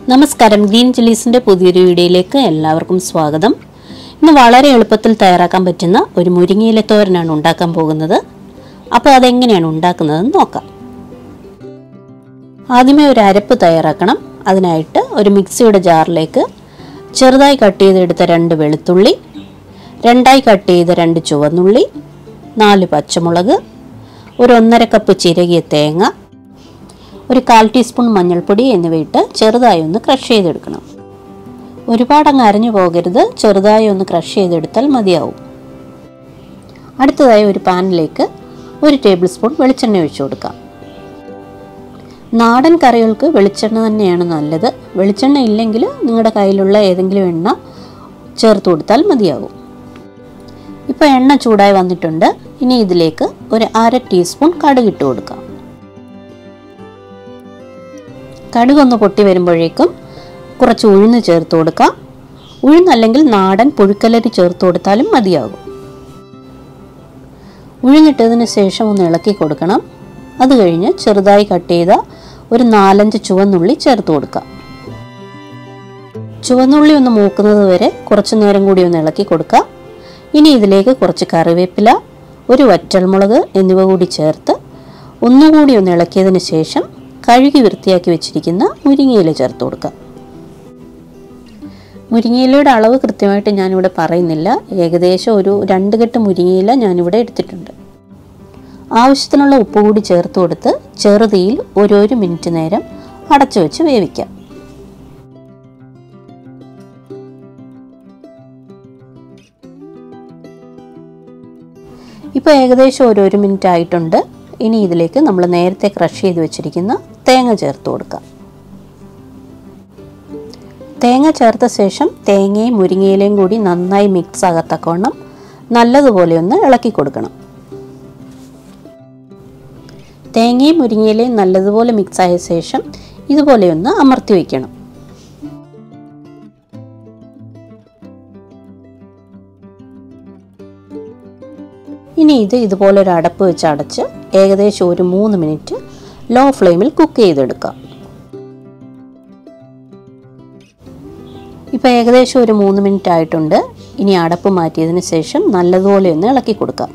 നമസ്കാരം ഗ്രീൻ ചില്ലീസിൻ്റെ പുതിയൊരു വീഡിയോയിലേക്ക് എല്ലാവർക്കും സ്വാഗതം ഇന്ന് വളരെ എളുപ്പത്തിൽ തയ്യാറാക്കാൻ പറ്റുന്ന ഒരു മുരിങ്ങയില തോരനാണ് ഉണ്ടാക്കാൻ പോകുന്നത് അപ്പോൾ അതെങ്ങനെയാണ് ഉണ്ടാക്കുന്നതെന്ന് നോക്കാം ആദ്യമേ ഒരു അരപ്പ് തയ്യാറാക്കണം അതിനായിട്ട് ഒരു മിക്സിയുടെ ജാറിലേക്ക് ചെറുതായി കട്ട് ചെയ്തെടുത്ത രണ്ട് വെളുത്തുള്ളി രണ്ടായി കട്ട് ചെയ്ത രണ്ട് ചുവന്നുള്ളി നാല് പച്ചമുളക് ഒരു ഒന്നര കപ്പ് ചിരകിയ തേങ്ങ ഒരു കാൽ ടീസ്പൂൺ മഞ്ഞൾപ്പൊടി എന്നിവയിട്ട് ചെറുതായി ഒന്ന് ക്രഷ് ചെയ്തെടുക്കണം ഒരുപാട് അങ്ങ് അരഞ്ഞു പോകരുത് ചെറുതായി ഒന്ന് ക്രഷ് ചെയ്തെടുത്താൽ മതിയാവും അടുത്തതായി ഒരു പാനിലേക്ക് ഒരു ടേബിൾ സ്പൂൺ വെളിച്ചെണ്ണ ഒഴിച്ചു കൊടുക്കാം നാടൻ കറികൾക്ക് വെളിച്ചെണ്ണ തന്നെയാണ് നല്ലത് വെളിച്ചെണ്ണ ഇല്ലെങ്കിൽ നിങ്ങളുടെ കയ്യിലുള്ള ഏതെങ്കിലും എണ്ണ ചേർത്ത് കൊടുത്താൽ മതിയാകും ഇപ്പോൾ എണ്ണ ചൂടായി വന്നിട്ടുണ്ട് ഇനി ഇതിലേക്ക് ഒരു അര ടീസ്പൂൺ കടുക് ഇട്ട് കൊടുക്കാം കടുകൊന്ന് പൊട്ടി വരുമ്പോഴേക്കും കുറച്ച് ഉഴുന്ന് ചേർത്ത് കൊടുക്കാം ഉഴുന്നല്ലെങ്കിൽ നാടൻ പുഴുക്കലരി ചേർത്ത് കൊടുത്താലും മതിയാകും ഉഴുന്നിട്ടതിന് ശേഷം ഒന്ന് ഇളക്കി കൊടുക്കണം അത് കഴിഞ്ഞ് ചെറുതായി കട്ട് ചെയ്ത ഒരു നാലഞ്ച് ചുവന്നുള്ളി ചേർത്ത് കൊടുക്കാം ചുവന്നുള്ളി ഒന്ന് മൂക്കുന്നത് വരെ കുറച്ചു നേരം കൂടി ഒന്ന് ഇളക്കി കൊടുക്കാം ഇനി ഇതിലേക്ക് കുറച്ച് കറിവേപ്പില ഒരു വറ്റൽമുളക് എന്നിവ കൂടി ചേർത്ത് ഒന്നുകൂടി ഒന്ന് ഇളക്കിയതിന് ശേഷം കഴുകി വൃത്തിയാക്കി വെച്ചിരിക്കുന്ന മുരിങ്ങയില ചേർത്ത് കൊടുക്കാം മുരിങ്ങയിലയുടെ അളവ് കൃത്യമായിട്ട് ഞാനിവിടെ പറയുന്നില്ല ഏകദേശം ഒരു രണ്ട് കെട്ട് മുരിങ്ങയില ഞാനിവിടെ എടുത്തിട്ടുണ്ട് ആവശ്യത്തിനുള്ള ഉപ്പ് കൂടി ചേർത്ത് കൊടുത്ത് ചെറുതീയിൽ ഓരോരു മിനിറ്റ് നേരം അടച്ചു വെച്ച് വേവിക്കാം ഇപ്പോൾ ഏകദേശം ഓരോരു മിനിറ്റ് ആയിട്ടുണ്ട് ഇനി ഇതിലേക്ക് നമ്മൾ നേരത്തെ ക്രഷ് ചെയ്ത് വെച്ചിരിക്കുന്ന തേങ്ങ ചേർത്ത് കൊടുക്കാം തേങ്ങ ചേർത്ത ശേഷം തേങ്ങയും മുരിങ്ങയിലയും കൂടി നന്നായി മിക്സ് ആകത്തക്കവണ്ണം നല്ലതുപോലെ ഒന്ന് ഇളക്കി കൊടുക്കണം തേങ്ങയും മുരിങ്ങയിലയും നല്ലതുപോലെ മിക്സ് ആയ ശേഷം ഇതുപോലെ ഒന്ന് അമർത്തി വയ്ക്കണം ഇനി ഇത് ഇതുപോലെ ഒരു അടപ്പ് വെച്ച് അടച്ച് ഏകദേശം ഒരു മൂന്ന് മിനിറ്റ് ലോ ഫ്ലെയിമിൽ കുക്ക് ചെയ്തെടുക്കാം ഇപ്പോൾ ഏകദേശം ഒരു മൂന്ന് മിനിറ്റ് ആയിട്ടുണ്ട് ഇനി അടപ്പ് മാറ്റിയതിന് ശേഷം നല്ലതുപോലെ ഒന്ന് ഇളക്കി കൊടുക്കാം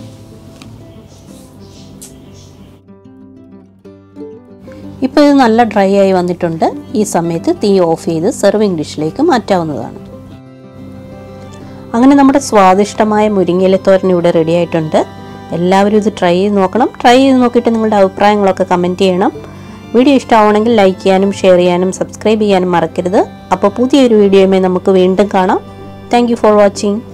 ഇപ്പോൾ ഇത് നല്ല ഡ്രൈ ആയി വന്നിട്ടുണ്ട് ഈ സമയത്ത് തീ ഓഫ് ചെയ്ത് സെർവിങ് ഡിഷിലേക്ക് മാറ്റാവുന്നതാണ് അങ്ങനെ നമ്മുടെ സ്വാദിഷ്ടമായ മുരിങ്ങയിലത്തോരൻ ഇവിടെ റെഡി ആയിട്ടുണ്ട് എല്ലാവരും ഇത് ട്രൈ ചെയ്ത് നോക്കണം ട്രൈ ചെയ്ത് നോക്കിയിട്ട് നിങ്ങളുടെ അഭിപ്രായങ്ങളൊക്കെ കമൻറ്റ് ചെയ്യണം വീഡിയോ ഇഷ്ടമാവണമെങ്കിൽ ലൈക്ക് ചെയ്യാനും ഷെയർ ചെയ്യാനും സബ്സ്ക്രൈബ് ചെയ്യാനും മറക്കരുത് അപ്പോൾ പുതിയൊരു വീഡിയോയുമായി നമുക്ക് വീണ്ടും കാണാം താങ്ക് ഫോർ വാച്ചിങ്